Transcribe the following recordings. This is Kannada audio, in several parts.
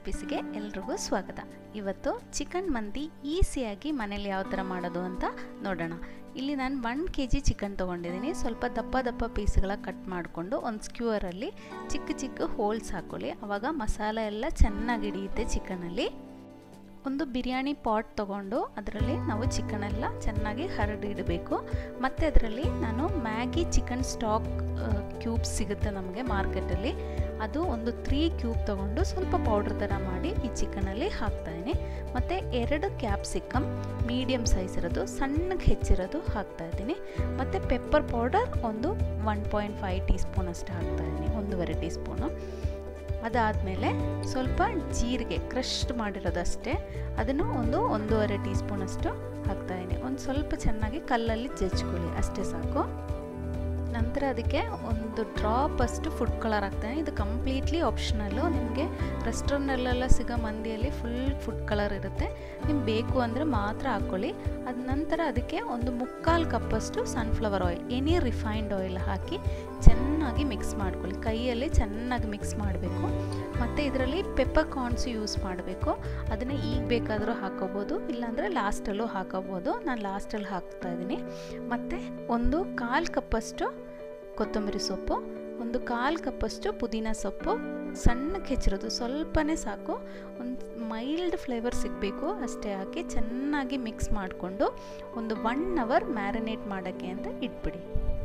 ರೆಸಿಪೀಸ್ಗೆ ಎಲ್ರಿಗೂ ಸ್ವಾಗತ ಇವತ್ತು ಚಿಕನ್ ಮಂದಿ ಈಸಿಯಾಗಿ ಮನೇಲಿ ಯಾವ ಥರ ಮಾಡೋದು ಅಂತ ನೋಡೋಣ ಇಲ್ಲಿ ನಾನು ಒನ್ ಕೆ ಜಿ ಚಿಕನ್ ತೊಗೊಂಡಿದ್ದೀನಿ ಸ್ವಲ್ಪ ದಪ್ಪ ದಪ್ಪ ಪೀಸ್ಗಳ ಕಟ್ ಮಾಡಿಕೊಂಡು ಒಂದು ಸ್ಕ್ಯೂವರಲ್ಲಿ ಚಿಕ್ಕ ಚಿಕ್ಕ ಹೋಲ್ಸ್ ಹಾಕ್ಕೊಳ್ಳಿ ಆವಾಗ ಮಸಾಲೆ ಎಲ್ಲ ಚೆನ್ನಾಗಿ ಹಿಡಿಯುತ್ತೆ ಚಿಕನಲ್ಲಿ ಒಂದು ಬಿರಿಯಾನಿ ಪಾಟ್ ತೊಗೊಂಡು ಅದರಲ್ಲಿ ನಾವು ಚಿಕನ್ ಎಲ್ಲ ಚೆನ್ನಾಗಿ ಹರಡಿಡಬೇಕು ಮತ್ತು ಅದರಲ್ಲಿ ನಾನು ಮ್ಯಾಗಿ ಚಿಕನ್ ಸ್ಟಾಕ್ ಕ್ಯೂಬ್ಸ್ ಸಿಗುತ್ತೆ ನಮಗೆ ಮಾರ್ಕೆಟಲ್ಲಿ ಅದು ಒಂದು ತ್ರೀ ಕ್ಯೂಬ್ ತೊಗೊಂಡು ಸ್ವಲ್ಪ ಪೌಡ್ರ್ ಥರ ಮಾಡಿ ಈ ಚಿಕನಲ್ಲಿ ಹಾಕ್ತಾಯಿದ್ದೀನಿ ಮತ್ತು ಎರಡು ಕ್ಯಾಪ್ಸಿಕಮ್ ಮೀಡಿಯಮ್ ಸೈಜ್ ಇರೋದು ಸಣ್ಣಗೆ ಹೆಚ್ಚಿರೋದು ಹಾಕ್ತಾಯಿದ್ದೀನಿ ಮತ್ತು ಪೆಪ್ಪರ್ ಪೌಡರ್ ಒಂದು one point five teaspoon ಅಷ್ಟು ಹಾಕ್ತಾಯಿದ್ದೀನಿ ಒಂದೂವರೆ ಟೀ ಸ್ಪೂನು ಅದಾದಮೇಲೆ ಸ್ವಲ್ಪ ಜೀರಿಗೆ ಕ್ರಶ್ಡ್ ಮಾಡಿರೋದಷ್ಟೇ ಅದನ್ನು ಒಂದು ಒಂದೂವರೆ ಟೀ ಸ್ಪೂನಷ್ಟು ಹಾಕ್ತಾಯಿದ್ದೀನಿ ಒಂದು ಸ್ವಲ್ಪ ಚೆನ್ನಾಗಿ ಕಲ್ಲಲ್ಲಿ ಜಜ್ಕೊಳ್ಳಿ ಅಷ್ಟೇ ಸಾಕು ನಂತರ ಅದಕ್ಕೆ ಒಂದು ಡ್ರಾಪ್ ಅಷ್ಟು ಫುಡ್ ಕಲರ್ ಹಾಕ್ತಾನೆ ಇದು ಕಂಪ್ಲೀಟ್ಲಿ ಆಪ್ಷನಲ್ಲು ನಿಮಗೆ ರೆಸ್ಟೋರೆಂಟಲ್ಲೆಲ್ಲ ಸಿಗೋ ಮಂದಿಯಲ್ಲಿ ಫುಲ್ ಫುಡ್ ಕಲರ್ ಇರುತ್ತೆ ನಿಮ್ಗೆ ಬೇಕು ಅಂದರೆ ಮಾತ್ರ ಹಾಕ್ಕೊಳ್ಳಿ ಅದ ನಂತರ ಅದಕ್ಕೆ ಒಂದು ಮುಕ್ಕಾಲು ಕಪ್ಪಷ್ಟು sunflower oil any refined oil ಹಾಕಿ ಚೆನ್ನಾಗಿ ಮಿಕ್ಸ್ ಮಾಡ್ಕೊಳ್ಳಿ ಕೈಯಲ್ಲಿ ಚೆನ್ನಾಗಿ ಮಿಕ್ಸ್ ಮಾಡಬೇಕು ಮತ್ತು ಇದರಲ್ಲಿ ಪೆಪ್ಪರ್ ಕಾರ್ನ್ಸು ಯೂಸ್ ಮಾಡಬೇಕು ಅದನ್ನು ಈಗ ಬೇಕಾದರೂ ಹಾಕೋಬೋದು ಇಲ್ಲಾಂದರೆ ಲಾಸ್ಟಲ್ಲೂ ಹಾಕೋಬೋದು ನಾನು ಲಾಸ್ಟಲ್ಲಿ ಹಾಕ್ತಾ ಇದ್ದೀನಿ ಮತ್ತು ಒಂದು ಕಾಲು ಕಪ್ಪಷ್ಟು ಕೊತ್ತಂಬರಿ ಸೊಪ್ಪು ಒಂದು ಕಾಲು ಕಪ್ಪಷ್ಟು ಪುದೀನ ಸೊಪ್ಪು ಸಣ್ಣಕ್ಕೆ ಹೆಚ್ಚಿರೋದು ಸ್ವಲ್ಪನೇ ಸಾಕು ಒಂದು ಮೈಲ್ಡ್ ಫ್ಲೇವರ್ ಸಿಗಬೇಕು ಅಷ್ಟೇ ಹಾಕಿ ಚೆನ್ನಾಗಿ ಮಿಕ್ಸ್ ಮಾಡಿಕೊಂಡು ಒಂದು ಒನ್ ಅವರ್ ಮ್ಯಾರಿನೇಟ್ ಮಾಡೋಕ್ಕೆ ಅಂತ ಇಟ್ಬಿಡಿ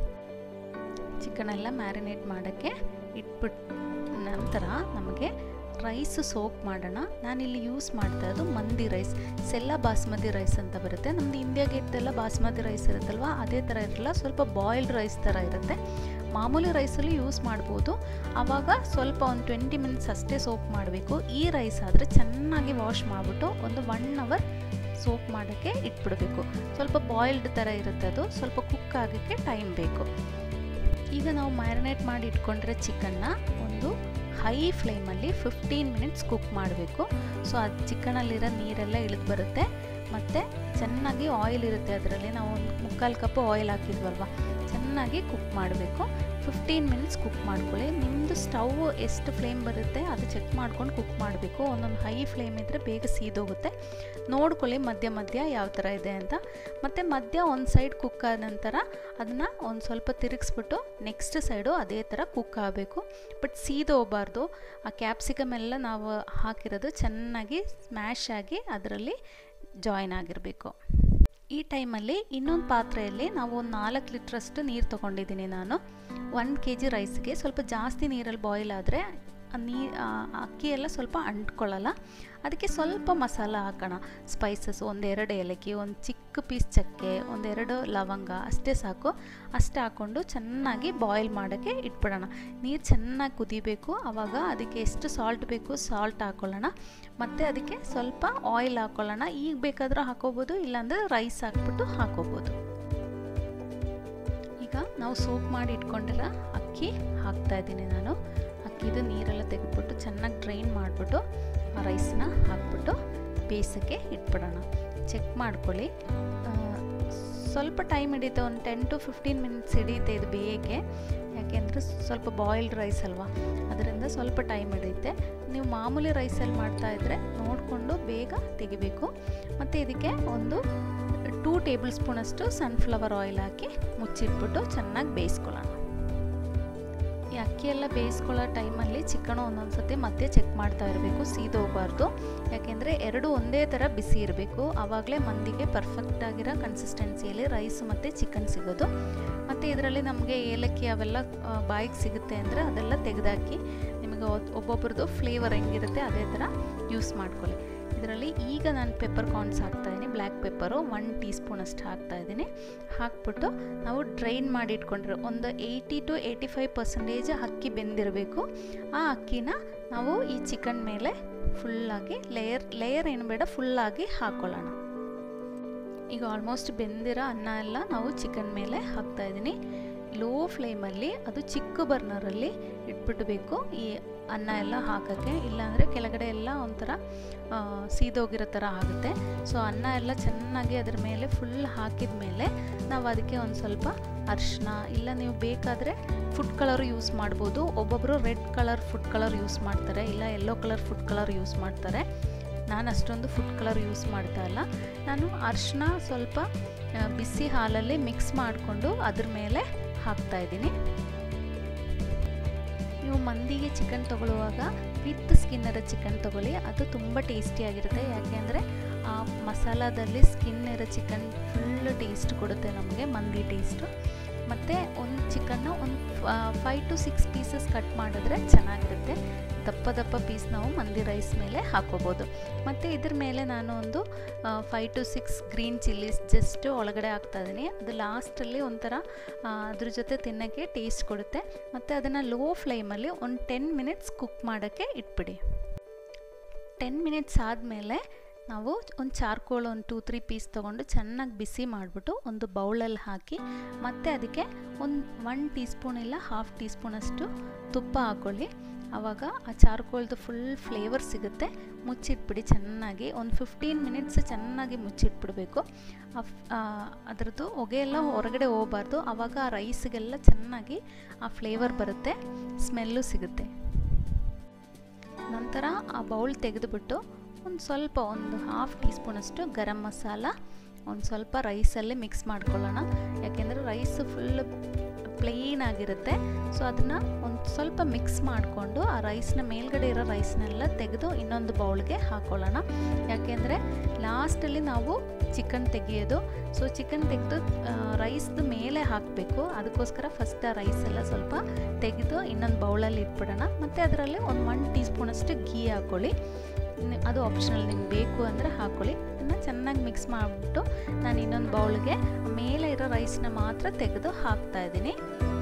ಚಿಕನೆಲ್ಲ ಮ್ಯಾರಿನೇಟ್ ಮಾಡೋಕ್ಕೆ ಇಟ್ಬಿಟ್ಟು ನಂತರ ನಮಗೆ ರೈಸ್ ಸೋಕ್ ಮಾಡೋಣ ನಾನಿಲ್ಲಿ ಯೂಸ್ ಮಾಡ್ತಾ ಇರೋದು ಮಂದಿ ರೈಸ್ ಸೆಲ್ಲ ಬಾಸ್ಮತಿ ರೈಸ್ ಅಂತ ಬರುತ್ತೆ ನಮ್ಮದು ಇಂಡಿಯಾ ಗೇಟ್ದೆಲ್ಲ ಬಾಸ್ಮತಿ ರೈಸ್ ಇರುತ್ತಲ್ವ ಅದೇ ಥರ ಇರಲ್ಲ ಸ್ವಲ್ಪ ಬಾಯ್ಲ್ಡ್ ರೈಸ್ ಥರ ಇರುತ್ತೆ ಮಾಮೂಲಿ ರೈಸಲ್ಲಿ ಯೂಸ್ ಮಾಡ್ಬೋದು ಆವಾಗ ಸ್ವಲ್ಪ ಒಂದು ಟ್ವೆಂಟಿ ಮಿನಿಟ್ಸ್ ಅಷ್ಟೇ ಸೋಪ್ ಮಾಡಬೇಕು ಈ ರೈಸ್ ಆದರೆ ಚೆನ್ನಾಗಿ ವಾಶ್ ಮಾಡಿಬಿಟ್ಟು ಒಂದು ಒನ್ ಅವರ್ ಸೋಪ್ ಮಾಡೋಕ್ಕೆ ಇಟ್ಬಿಡಬೇಕು ಸ್ವಲ್ಪ ಬಾಯ್ಲ್ಡ್ ಥರ ಇರುತ್ತೆ ಅದು ಸ್ವಲ್ಪ ಕುಕ್ ಆಗೋಕ್ಕೆ ಟೈಮ್ ಬೇಕು ಈಗ ನಾವು ಮ್ಯಾರಿನೇಟ್ ಮಾಡಿ ಇಟ್ಕೊಂಡ್ರೆ ಚಿಕನ್ನ ಒಂದು ಹೈ ಫ್ಲೇಮಲ್ಲಿ ಫಿಫ್ಟೀನ್ ಮಿನಿಟ್ಸ್ ಕುಕ್ ಮಾಡಬೇಕು ಸೊ ಅದು ಚಿಕನಲ್ಲಿರೋ ನೀರೆಲ್ಲ ಇಳಿದು ಬರುತ್ತೆ ಮತ್ತು ಚೆನ್ನಾಗಿ ಆಯಿಲ್ ಇರುತ್ತೆ ಅದರಲ್ಲಿ ನಾವು ಒಂದು ಮುಕ್ಕಾಲು ಕಪ್ಪು ಆಯಿಲ್ ಹಾಕಿದ್ವಲ್ವ ಚೆನ್ನಾಗಿ ಕುಕ್ ಮಾಡಬೇಕು ಫಿಫ್ಟೀನ್ ಮಿನಿಟ್ಸ್ ಕುಕ್ ಮಾಡ್ಕೊಳ್ಳಿ ನಿಮ್ಮದು ಸ್ಟವ್ ಎಷ್ಟು ಫ್ಲೇಮ್ ಬರುತ್ತೆ ಅದು ಚೆಕ್ ಮಾಡ್ಕೊಂಡು ಕುಕ್ ಮಾಡಬೇಕು ಒಂದೊಂದು ಹೈ ಫ್ಲೇಮ್ ಇದ್ದರೆ ಬೇಗ ಸೀದೋಗುತ್ತೆ ನೋಡ್ಕೊಳ್ಳಿ ಮಧ್ಯ ಮಧ್ಯ ಯಾವ ಥರ ಇದೆ ಅಂತ ಮತ್ತು ಮಧ್ಯ ಒಂದು ಸೈಡ್ ಕುಕ್ ಆದ ನಂತರ ಅದನ್ನು ಒಂದು ಸ್ವಲ್ಪ ತಿರುಗಿಸ್ಬಿಟ್ಟು ನೆಕ್ಸ್ಟ್ ಸೈಡು ಅದೇ ಥರ ಕುಕ್ ಆಗಬೇಕು ಬಟ್ ಸೀದೋಗಬಾರ್ದು ಆ ಕ್ಯಾಪ್ಸಿಕಮ್ ಎಲ್ಲ ನಾವು ಹಾಕಿರೋದು ಚೆನ್ನಾಗಿ ಸ್ಮ್ಯಾಶ್ ಆಗಿ ಅದರಲ್ಲಿ ಜಾಯಿನ್ ಆಗಿರಬೇಕು ಈ ಟೈಮಲ್ಲಿ ಇನ್ನೊಂದು ಪಾತ್ರೆಯಲ್ಲಿ ನಾವು ಒಂದು ನಾಲ್ಕು ಲೀಟ್ರಷ್ಟು ನೀರು ತೊಗೊಂಡಿದ್ದೀನಿ ನಾನು ಒನ್ ಕೆ ಜಿ ರೈಸ್ಗೆ ಸ್ವಲ್ಪ ಜಾಸ್ತಿ ನೀರಲ್ಲಿ ಬಾಯ್ಲ್ ಆದರೆ ನೀ ಅಕ್ಕಿ ಎಲ್ಲ ಸ್ವಲ್ಪ ಅಂಟ್ಕೊಳ್ಳಲ್ಲ ಅದಕ್ಕೆ ಸ್ವಲ್ಪ ಮಸಾಲ ಹಾಕೋಣ ಸ್ಪೈಸಸ್ ಒಂದೆರಡು ಏಲಕ್ಕಿ ಒಂದು ಚಿಕ್ಕ ಪೀಸ್ ಚಕ್ಕೆ ಒಂದೆರಡು ಲವಂಗ ಅಷ್ಟೇ ಸಾಕು ಅಷ್ಟೇ ಹಾಕ್ಕೊಂಡು ಚೆನ್ನಾಗಿ ಬಾಯ್ಲ್ ಮಾಡೋಕ್ಕೆ ಇಟ್ಬಿಡೋಣ ನೀರು ಚೆನ್ನಾಗಿ ಕುದಿಬೇಕು ಆವಾಗ ಅದಕ್ಕೆ ಎಷ್ಟು ಸಾಲ್ಟ್ ಬೇಕು ಸಾಲ್ಟ್ ಹಾಕ್ಕೊಳ್ಳೋಣ ಮತ್ತು ಅದಕ್ಕೆ ಸ್ವಲ್ಪ ಆಯಿಲ್ ಹಾಕ್ಕೊಳ್ಳೋಣ ಈಗ ಬೇಕಾದರೂ ಹಾಕೋಬೋದು ಇಲ್ಲಾಂದರೆ ರೈಸ್ ಹಾಕ್ಬಿಟ್ಟು ಹಾಕೋಬೋದು ಈಗ ನಾವು ಸೋಪ್ ಮಾಡಿ ಇಟ್ಕೊಂಡಿರೋ ಅಕ್ಕಿ ಹಾಕ್ತಾ ಇದ್ದೀನಿ ನಾನು ಅಕ್ಕಿದು ನೀರೆಲ್ಲ ತೆಗೆದ್ಬಿಟ್ಟು ಚೆನ್ನಾಗಿ ಡ್ರೈನ್ ಮಾಡಿಬಿಟ್ಟು ಆ ರೈಸನ್ನ ಹಾಕ್ಬಿಟ್ಟು ಬೇಯಿಸೋಕ್ಕೆ ಇಟ್ಬಿಡೋಣ ಚೆಕ್ ಮಾಡ್ಕೊಳ್ಳಿ ಸ್ವಲ್ಪ ಟೈಮ್ ಹಿಡಿಯುತ್ತೆ ಒಂದು ಟೆನ್ ಟು ಫಿಫ್ಟೀನ್ ಮಿನಿಟ್ಸ್ ಹಿಡಿಯುತ್ತೆ ಇದು ಬೇಯೋಕ್ಕೆ ಯಾಕೆಂದರೆ ಸ್ವಲ್ಪ ಬಾಯ್ಲ್ಡ್ ರೈಸ್ ಅಲ್ವಾ ಅದರಿಂದ ಸ್ವಲ್ಪ ಟೈಮ್ ಹಿಡಿಯುತ್ತೆ ನೀವು ಮಾಮೂಲಿ ರೈಸಲ್ಲಿ ಮಾಡ್ತಾಯಿದ್ರೆ ನೋಡಿಕೊಂಡು ಬೇಗ ತೆಗಿಬೇಕು ಮತ್ತು ಇದಕ್ಕೆ ಒಂದು ಟೂ ಟೇಬಲ್ ಸ್ಪೂನಷ್ಟು ಸನ್ಫ್ಲವರ್ ಆಯಿಲ್ ಹಾಕಿ ಮುಚ್ಚಿಟ್ಬಿಟ್ಟು ಚೆನ್ನಾಗಿ ಬೇಯಿಸ್ಕೊಳ್ಳೋಣ ಈ ಅಕ್ಕಿ ಎಲ್ಲ ಬೇಯಿಸ್ಕೊಳ್ಳೋ ಟೈಮಲ್ಲಿ ಚಿಕನು ಒಂದೊಂದು ಸತಿ ಮಧ್ಯೆ ಚೆಕ್ ಮಾಡ್ತಾ ಇರಬೇಕು ಸೀದೋಗಬಾರ್ದು ಯಾಕೆಂದರೆ ಎರಡು ಒಂದೇ ಥರ ಬಿಸಿ ಇರಬೇಕು ಆವಾಗಲೇ ಮಂದಿಗೆ ಪರ್ಫೆಕ್ಟ್ ಆಗಿರೋ ಕನ್ಸಿಸ್ಟೆನ್ಸಿಯಲ್ಲಿ ರೈಸ್ ಮತ್ತು ಚಿಕನ್ ಸಿಗೋದು ಮತ್ತು ಇದರಲ್ಲಿ ನಮಗೆ ಏಲಕ್ಕಿ ಅವೆಲ್ಲ ಬಾಯಿಗೆ ಸಿಗುತ್ತೆ ಅಂದರೆ ಅದೆಲ್ಲ ತೆಗೆದಾಕಿ ನಿಮಗೆ ಒಬ್ಬೊಬ್ರದ್ದು ಫ್ಲೇವರ್ ಹೆಂಗಿರುತ್ತೆ ಅದೇ ಥರ ಯೂಸ್ ಮಾಡ್ಕೊಳ್ಳಿ ಇದರಲ್ಲಿ ಈಗ ನಾನು ಪೆಪ್ಪರ್ ಕಾರ್ನ್ಸ್ ಹಾಕ್ತಾಯಿದ್ದೀನಿ black pepper one teaspoon ಅಷ್ಟು ಹಾಕ್ತಾಯಿದ್ದೀನಿ ಹಾಕ್ಬಿಟ್ಟು ನಾವು ಡ್ರೈನ್ ಮಾಡಿ ಇಟ್ಕೊಂಡ್ರೆ ಒಂದು eighty to eighty five percentage ಅಕ್ಕಿ ಬೆಂದಿರಬೇಕು ಆ ಅಕ್ಕಿನ ನಾವು ಈ ಚಿಕನ್ ಮೇಲೆ ಫುಲ್ಲಾಗಿ ಲೇಯರ್ ಲೇಯರ್ ಏನು ಬೇಡ ಫುಲ್ಲಾಗಿ ಹಾಕ್ಕೊಳ್ಳೋಣ ಈಗ ಆಲ್ಮೋಸ್ಟ್ ಬೆಂದಿರೋ ಅನ್ನ ಎಲ್ಲ ನಾವು ಚಿಕನ್ ಮೇಲೆ ಹಾಕ್ತಾಯಿದ್ದೀನಿ ಲೋ ಫ್ಲೇಮಲ್ಲಿ ಅದು ಚಿಕ್ಕ ಬರ್ನರಲ್ಲಿ ಇಟ್ಬಿಡಬೇಕು ಈ ಅನ್ನ ಎಲ್ಲ ಹಾಕೋಕ್ಕೆ ಇಲ್ಲಾಂದರೆ ಕೆಳಗಡೆ ಎಲ್ಲ ಒಂಥರ ಸೀದೋಗಿರೋ ಥರ ಆಗುತ್ತೆ ಸೊ ಅನ್ನ ಎಲ್ಲ ಚೆನ್ನಾಗಿ ಅದ್ರ ಮೇಲೆ ಫುಲ್ ಹಾಕಿದ ಮೇಲೆ ನಾವು ಅದಕ್ಕೆ ಒಂದು ಸ್ವಲ್ಪ ಅರಿಶಿನ ಇಲ್ಲ ನೀವು ಬೇಕಾದರೆ ಫುಡ್ ಕಲರ್ ಯೂಸ್ ಮಾಡ್ಬೋದು ಒಬ್ಬೊಬ್ಬರು red colour food colour use ಮಾಡ್ತಾರೆ ಇಲ್ಲ yellow colour food colour use ಮಾಡ್ತಾರೆ ನಾನು ಅಷ್ಟೊಂದು ಫುಡ್ ಕಲರ್ ಯೂಸ್ ಮಾಡ್ತಾ ಇಲ್ಲ ನಾನು ಅರಿಶಿನ ಸ್ವಲ್ಪ ಬಿಸಿ ಹಾಲಲ್ಲಿ ಮಿಕ್ಸ್ ಮಾಡಿಕೊಂಡು ಅದ್ರ ಮೇಲೆ ಹಾಕ್ತಾಯಿದ್ದೀನಿ ನೀವು ಮಂದಿಗೆ ಚಿಕನ್ ತೊಗೊಳ್ಳುವಾಗ ವಿತ್ ಸ್ಕಿನ್ನರ ಚಿಕನ್ ತೊಗೊಳ್ಳಿ ಅದು ತುಂಬ ಟೇಸ್ಟಿಯಾಗಿರುತ್ತೆ ಯಾಕೆಂದರೆ ಆ ಮಸಾಲದಲ್ಲಿ ಸ್ಕಿನ್ ಇರೋ ಚಿಕನ್ ಫುಲ್ ಟೇಸ್ಟ್ ಕೊಡುತ್ತೆ ನಮಗೆ ಮಂದಿ ಟೇಸ್ಟು ಮತ್ತು ಒಂದು ಚಿಕನ್ನ ಒಂದು five to six pieces cut ಮಾಡಿದ್ರೆ ಚೆನ್ನಾಗಿರುತ್ತೆ ದಪ್ಪ ದಪ್ಪ ಪೀಸ್ ನಾವು ಮಂದಿ ರೈಸ್ ಮೇಲೆ ಹಾಕೋಬೋದು ಮತ್ತು ಇದ್ರ ಮೇಲೆ ನಾನು ಒಂದು five to six green chillies just ಒಳಗಡೆ ಹಾಕ್ತಾಯಿದ್ದೀನಿ ಅದು ಲಾಸ್ಟಲ್ಲಿ ಒಂಥರ ಅದ್ರ ಜೊತೆ ತಿನ್ನೋಕ್ಕೆ ಟೇಸ್ಟ್ ಕೊಡುತ್ತೆ ಮತ್ತು ಅದನ್ನು ಲೋ ಫ್ಲೇಮಲ್ಲಿ ಒಂದು ಟೆನ್ ಮಿನಿಟ್ಸ್ ಕುಕ್ ಮಾಡೋಕ್ಕೆ ಇಟ್ಬಿಡಿ ಟೆನ್ ಮಿನಿಟ್ಸ್ ಆದಮೇಲೆ ನಾವು ಒಂದು ಚಾರ್ಕೋಲ್ ಒಂದು ಟೂ ತ್ರೀ ಪೀಸ್ ತೊಗೊಂಡು ಚೆನ್ನಾಗಿ ಬಿಸಿ ಮಾಡಿಬಿಟ್ಟು ಒಂದು ಬೌಲಲ್ಲಿ ಹಾಕಿ ಮತ್ತು ಅದಕ್ಕೆ ಒಂದು ಒನ್ ಟೀ ಸ್ಪೂನ್ ಇಲ್ಲ ಹಾಫ್ ಟೀ ಸ್ಪೂನಷ್ಟು ತುಪ್ಪ ಹಾಕ್ಕೊಳ್ಳಿ ಆವಾಗ ಆ ಚಾರ್ಕೋಲ್ದು ಫುಲ್ ಫ್ಲೇವರ್ ಸಿಗುತ್ತೆ ಮುಚ್ಚಿಟ್ಬಿಡಿ ಚೆನ್ನಾಗಿ ಒಂದು ಫಿಫ್ಟೀನ್ ಮಿನಿಟ್ಸ್ ಚೆನ್ನಾಗಿ ಮುಚ್ಚಿಟ್ಬಿಡಬೇಕು ಅದರದ್ದು ಹೊಗೆ ಎಲ್ಲ ಹೊರಗಡೆ ಹೋಗಬಾರ್ದು ಆವಾಗ ಆ ರೈಸಿಗೆಲ್ಲ ಚೆನ್ನಾಗಿ ಆ ಫ್ಲೇವರ್ ಬರುತ್ತೆ ಸ್ಮೆಲ್ಲು ಸಿಗುತ್ತೆ ನಂತರ ಆ ಬೌಲ್ ತೆಗೆದುಬಿಟ್ಟು ಒಂದು ಸ್ವಲ್ಪ ಒಂದು ಹಾಫ್ ಟೀ ಸ್ಪೂನಷ್ಟು ಗರಂ ಮಸಾಲ ಒಂದು ಸ್ವಲ್ಪ ರೈಸಲ್ಲೇ ಮಿಕ್ಸ್ ಮಾಡ್ಕೊಳ್ಳೋಣ ಯಾಕೆಂದರೆ ರೈಸ್ ಫುಲ್ ಪ್ಲೇನ್ ಆಗಿರುತ್ತೆ ಸೊ ಅದನ್ನು ಒಂದು ಸ್ವಲ್ಪ ಮಿಕ್ಸ್ ಮಾಡಿಕೊಂಡು ಆ ರೈಸ್ನ ಮೇಲ್ಗಡೆ ಇರೋ ರೈಸ್ನೆಲ್ಲ ತೆಗೆದು ಇನ್ನೊಂದು ಬೌಲ್ಗೆ ಹಾಕ್ಕೊಳ್ಳೋಣ ಯಾಕೆಂದರೆ ಲಾಸ್ಟಲ್ಲಿ ನಾವು ಚಿಕನ್ ತೆಗೆಯೋದು ಸೊ ಚಿಕನ್ ತೆಗೆದು ರೈಸ್ದು ಮೇಲೆ ಹಾಕಬೇಕು ಅದಕ್ಕೋಸ್ಕರ ಫಸ್ಟ್ ಆ ರೈಸ್ ಎಲ್ಲ ಸ್ವಲ್ಪ ತೆಗೆದು ಇನ್ನೊಂದು ಬೌಲಲ್ಲಿ ಇಟ್ಬಿಡೋಣ ಮತ್ತು ಅದರಲ್ಲಿ ಒಂದು ಒನ್ ಟೀ ಸ್ಪೂನಷ್ಟು ಗೀ ಹಾಕ್ಕೊಳ್ಳಿ ಅದು ಆಪ್ಷನಲ್ ನಿಮ್ಗೆ ಬೇಕು ಅಂದರೆ ಹಾಕ್ಕೊಳ್ಳಿ ಅದನ್ನು ಚೆನ್ನಾಗಿ ಮಿಕ್ಸ್ ಮಾಡಿಬಿಟ್ಟು ನಾನು ಇನ್ನೊಂದು ಬೌಲ್ಗೆ ಮೇಲೆ ಇರೋ ರೈಸ್ನ ಮಾತ್ರ ತೆಗೆದು ಹಾಕ್ತಾ ಇದ್ದೀನಿ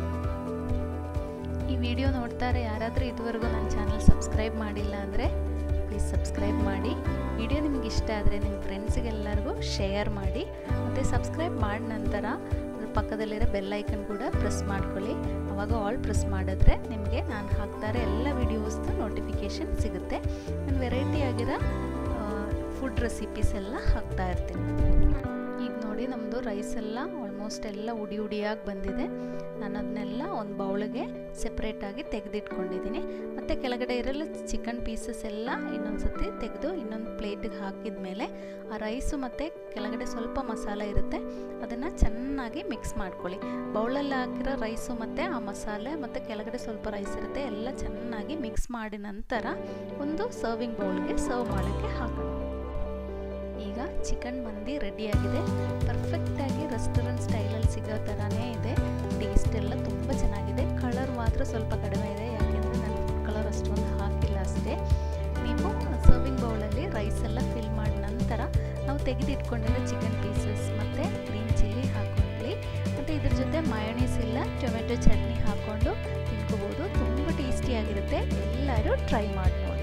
ಈ ವಿಡಿಯೋ ನೋಡ್ತಾರೆ ಯಾರಾದರೂ ಇದುವರೆಗೂ ನನ್ನ ಚಾನಲ್ ಸಬ್ಸ್ಕ್ರೈಬ್ ಮಾಡಿಲ್ಲ ಅಂದರೆ ಪ್ಲೀಸ್ ಸಬ್ಸ್ಕ್ರೈಬ್ ಮಾಡಿ ವಿಡಿಯೋ ನಿಮ್ಗೆ ಇಷ್ಟ ಆದರೆ ನಿಮ್ಮ ಫ್ರೆಂಡ್ಸಿಗೆಲ್ಲರಿಗೂ ಶೇರ್ ಮಾಡಿ ಮತ್ತು ಸಬ್ಸ್ಕ್ರೈಬ್ ಮಾಡಿದ ನಂತರ ಅದ್ರ ಪಕ್ಕದಲ್ಲಿರೋ ಬೆಲ್ ಐಕನ್ ಕೂಡ ಪ್ರೆಸ್ ಮಾಡ್ಕೊಳ್ಳಿ ಆವಾಗ ಆಲ್ ಪ್ರೆಸ್ ಮಾಡಿದ್ರೆ ನಿಮಗೆ ನಾನು ಹಾಕ್ತಾರೆ ಎಲ್ಲ ವೀಡಿಯೋಸ್ದು ನೋಟಿಫಿಕೇಷನ್ ಸಿಗುತ್ತೆ ನಾನು ವೆರೈಟಿ ಆಗಿರೋ ಫುಡ್ ರೆಸಿಪೀಸ್ ಎಲ್ಲ ಹಾಕ್ತಾ ಇರ್ತೀನಿ ಈಗ ನೋಡಿ ನಮ್ಮದು ರೈಸ್ ಎಲ್ಲ ಆಲ್ಮೋಸ್ಟ್ ಎಲ್ಲ ಉಡಿ ಉಡಿಯಾಗಿ ಬಂದಿದೆ ನಾನು ಅದನ್ನೆಲ್ಲ ಒಂದು ಬೌಲಿಗೆ ಸೆಪ್ರೇಟಾಗಿ ತೆಗೆದಿಟ್ಕೊಂಡಿದ್ದೀನಿ ಮತ್ತು ಕೆಳಗಡೆ ಇರಲ್ಲ ಚಿಕನ್ ಪೀಸಸ್ ಎಲ್ಲ ಇನ್ನೊಂದು ಸತಿ ತೆಗೆದು ಇನ್ನೊಂದು ಪ್ಲೇಟಿಗೆ ಹಾಕಿದ ಮೇಲೆ ಆ ರೈಸು ಮತ್ತು ಕೆಳಗಡೆ ಸ್ವಲ್ಪ ಮಸಾಲೆ ಇರುತ್ತೆ ಅದನ್ನು ಚೆನ್ನಾಗಿ ಮಿಕ್ಸ್ ಮಾಡ್ಕೊಳ್ಳಿ ಬೌಲಲ್ಲಿ ಹಾಕಿರೋ ರೈಸು ಮತ್ತು ಆ ಮಸಾಲೆ ಮತ್ತು ಕೆಳಗಡೆ ಸ್ವಲ್ಪ ರೈಸ್ ಇರುತ್ತೆ ಎಲ್ಲ ಚೆನ್ನಾಗಿ ಮಿಕ್ಸ್ ಮಾಡಿದ ನಂತರ ಒಂದು ಸರ್ವಿಂಗ್ ಬೌಲ್ಗೆ ಸರ್ವ್ ಮಾಡೋಕ್ಕೆ ಹಾಕೋಣ ಈಗ ಚಿಕನ್ ಮಂದಿ ರೆಡಿಯಾಗಿದೆ ಪರ್ಫೆಕ್ಟಾಗಿ ರೆಸ್ಟೋರೆಂಟ್ ಸ್ಟೈಲಲ್ಲಿ ಸಿಗೋ ಥರನೇ ಇದೆ ಟೇಸ್ಟ್ ಎಲ್ಲ ತುಂಬ ಚೆನ್ನಾಗಿದೆ ಕಲರ್ ಮಾತ್ರ ಸ್ವಲ್ಪ ಕಡಿಮೆ ಇದೆ ಯಾಕೆಂದರೆ ನಾನು ಫುಡ್ ಕಲರ್ ಅಷ್ಟೊಂದು ಹಾಕಿಲ್ಲ ಅಷ್ಟೇ ನೀವು ಸರ್ವಿಂಗ್ ಬೌಲಲ್ಲಿ ರೈಸ್ ಎಲ್ಲ ಫಿಲ್ ಮಾಡಿದ ನಂತರ ನಾವು ತೆಗೆದಿಟ್ಕೊಂಡಿರೋ ಚಿಕನ್ ಪೀಸಸ್ ಮತ್ತು ಗ್ರೀನ್ ಚಿಲ್ಲಿ ಹಾಕ್ಕೊಳ್ಳಿ ಮತ್ತು ಇದ್ರ ಜೊತೆ ಮಯೋನೀಸ್ ಇಲ್ಲ ಟೊಮೆಟೊ ಚಟ್ನಿ ಹಾಕ್ಕೊಂಡು ತಿನ್ಕೋಬೋದು ತುಂಬ ಟೇಸ್ಟಿಯಾಗಿರುತ್ತೆ ಎಲ್ಲರೂ ಟ್ರೈ ಮಾಡಿ ನೋಡಿ